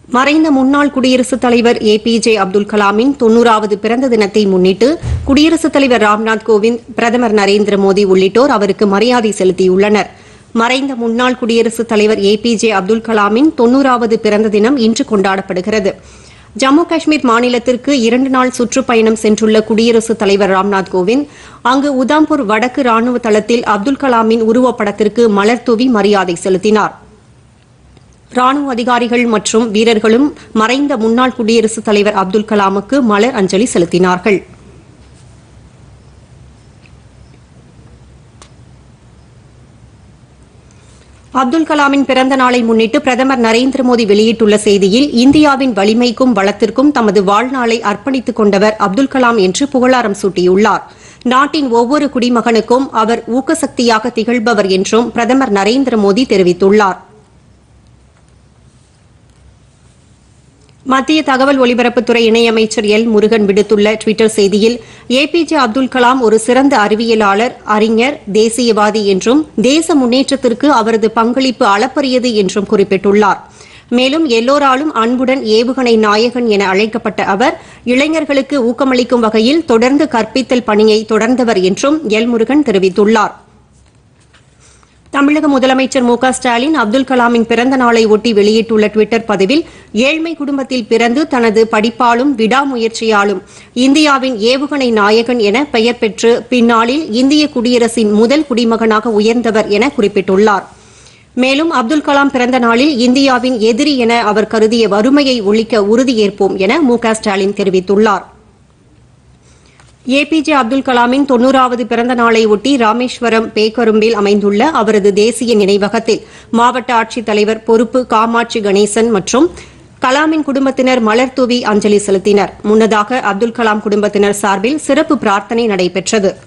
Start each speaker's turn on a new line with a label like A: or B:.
A: மறைந்த முன்னாள் குடியரசுத் தலைவர் ஏ பி ஜே அப்துல் கலாமின் தொன்னூறாவது பிறந்த தினத்தை முன்னிட்டு குடியரசுத் தலைவர் ராம்நாத் கோவிந்த் பிரதமர் நரேந்திர மோடி உள்ளிட்டோர் அவருக்கு மரியாதை செலுத்தியுள்ளனர் மறைந்த முன்னாள் குடியரசுத் தலைவர் ஏ பி ஜே அப்துல் கலாமின் தொன்னூறாவது பிறந்த தினம் இன்று கொண்டாடப்படுகிறது ஜம்மு காஷ்மீர் மாநிலத்திற்கு இரண்டு நாள் சுற்றுப்பயணம் சென்றுள்ள குடியரசுத் தலைவர் ராம்நாத் கோவிந்த் அங்கு உதாம்பூர் வடக்கு ராணுவ தளத்தில் அப்துல் கலாமின் உருவப்படத்திற்கு மலர் தூவி மரியாதை செலுத்தினார் ராணுவ அதிகாரிகள் மற்றும் வீரர்களும் மறைந்த முன்னாள் குடியரசுத் தலைவர் அப்துல் கலாமுக்கு மலர் அஞ்சலி செலுத்தினார்கள் அப்துல் கலாமின் பிறந்த நாளை முன்னிட்டு பிரதமர் நரேந்திர மோடி வெளியிட்டுள்ள செய்தியில் இந்தியாவின் வலிமைக்கும் வளத்திற்கும் தமது வாழ்நாளை அர்ப்பணித்துக் கொண்டவர் அப்துல் கலாம் என்று புகழாரம் சூட்டியுள்ளார் நாட்டின் ஒவ்வொரு குடிமகனுக்கும் அவர் ஊக்கசக்தியாக திகழ்பவர் என்றும் பிரதமர் நரேந்திர மோடி தெரிவித்துள்ளார் மத்திய தகவல் ஒலிபரப்புத்துறை இணையமைச்சர் எல் முருகன் விடுத்துள்ள டுவிட்டர் செய்தியில் A P J Abdul Kalam ஒரு சிறந்த அறிவியலாளர் அறிஞர் தேசியவாதி என்றும் தேச முன்னேற்றத்திற்கு அவரது பங்களிப்பு அளப்பரியது என்றும் குறிப்பிட்டுள்ளார் மேலும் எல்லோராலும் அன்புடன் ஏவுகணை நாயகன் என அழைக்கப்பட்ட அவர் இளைஞர்களுக்கு ஊக்கமளிக்கும் வகையில் தொடர்ந்து கற்பித்தல் பணியை தொடர்ந்தவர் என்றும் எல் முருகன் தெரிவித்துள்ளார் தமிழக முதலமைச்சர் மு க ஸ்டாலின் அப்துல் கலாமின் பிறந்த நாளை ஒட்டி வெளியிட்டுள்ள டுவிட்டர் பதிவில் ஏழ்மை குடும்பத்தில் பிறந்து தனது படிப்பாலும் விடாமுயற்சியாலும் இந்தியாவின் ஏவுகணை நாயகன் என பெயர் பெற்று பின்னாளில் இந்திய குடியரசின் முதல் குடிமகனாக உயர்ந்தவர் என குறிப்பிட்டுள்ளார் மேலும் அப்துல் கலாம் பிறந்த நாளில் இந்தியாவின் எதிரி என அவர் கருதிய வறுமையை ஒழிக்க உறுதியேற்போம் என மு க ஸ்டாலின் தெரிவித்துள்ளார் ஏபிஜே அப்துல் கலாமின் தொன்னூறாவது பிறந்த நாளை ஒட்டி ராமேஸ்வரம் பேக்கரும்பில் அமைந்துள்ள அவரது தேசிய நினைவகத்தில் மாவட்ட ஆட்சித்தலைவர் பொறுப்பு காமாட்சி கணேசன் மற்றும் கலாமின் குடும்பத்தினர் மலர் தூவி அஞ்சலி செலுத்தினர் முன்னதாக அப்துல் கலாம் குடும்பத்தினர் சார்பில் சிறப்பு பிரார்த்தனை நடைபெற்றது